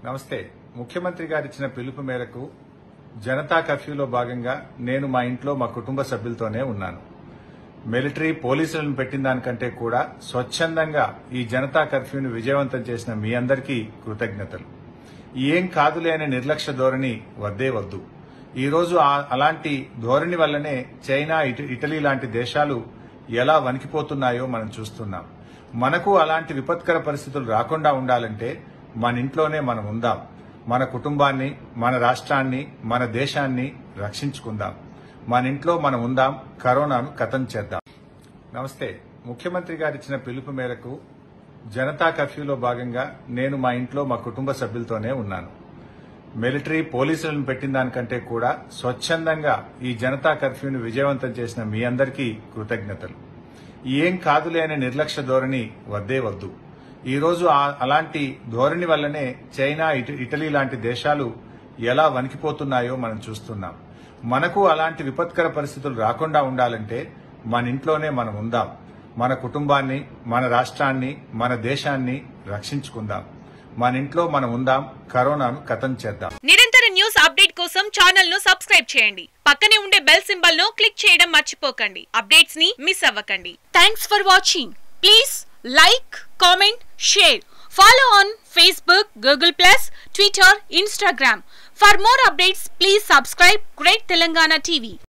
నమస్తే ముఖ్యమంత్రి గారు ఇచ్చిన పిలుపు మేరకు జనతా కర్ఫ్యూలో భాగంగా నేను మా ఇంట్లో మా కుటుంబ సభ్యులతోనే ఉన్నాను మిలిటరీ పోలీసులను పెట్టిన దానికంటే కూడా స్వచ్ఛందంగా ఈ జనతా కర్ఫ్యూని విజయవంతం చేసిన మీ అందరికీ కృతజ్ఞతలు ఏం కాదులే అనే నిర్లక్ష్య ధోరణి వద్దే వద్దు ఈ రోజు ఆ- అలాంటి ధోరణి వల్లనే చైనా ఇట- ఇటలీ లాంటి దేశాలు ఎలా వణికిపోతున్నాయో మనం చూస్తున్నాం మనకు అలాంటి విపత్కర పరిస్థితులు రాకుండా ఉండాలంటే మన ఇంట్లోనే మనం ఉందాం మన కుటుంబాన్ని మన రాష్ట్రాన్ని మన దేశాన్ని రక్షించుకుందాం మన ఇంట్లో మనం ఉందాం కరోనాను కథం చేద్దాం నమస్తే ముఖ్యమంత్రి గారు ఇచ్చిన పిలుపు మేరకు జనతా కర్ఫ్యూలో భాగంగా నేను మా ఇంట్లో మా కుటుంబ సభ్యులతోనే ఉన్నాను మిలిటరీ పోలీసులను పెట్టిన దానికంటే కూడా స్వచ్ఛందంగా ఈ జనతా కర్ఫ్యూని విజయవంతం చేసిన మీ అందరికీ కృతజ్ఞతలు ఏం కాదులే అనే నిర్లక్ష్య ధోరణి వద్దే వద్దు ఈ రోజు ఆ- అలాంటి ధోరణి వల్లనే చైనా ఇట- ఇటలీ లాంటి దేశాలు ఎలా వణికిపోతున్నాయో మనం చూస్తున్నాం మనకు అలాంటి విపత్కర పరిస్థితులు రాకుండా ఉండాలంటే మన ఇంట్లోనే మనం ఉందాం మన కుటుంబాన్ని మన రాష్ట్రాన్ని మన దేశాన్ని రక్షించుకుందాం మన ఇంట్లో మనం ఉందాం కరోనాను కథం చేద్దాం నిరంతర న్యూస్ అప్డేట్ కోసం ఛానల్ ను సబ్స్క్రైబ్ చేయండి పక్కనే ఉండే బెల్ సింబల్ ను క్లిక్ చేయడం మర్చిపోకండి అప్డేట్స్ ని మిస్ అవ్వకండి thanks for watching please like comment share follow on Facebook Google plus Twitter Instagram for more updates please subscribe great Telangana TV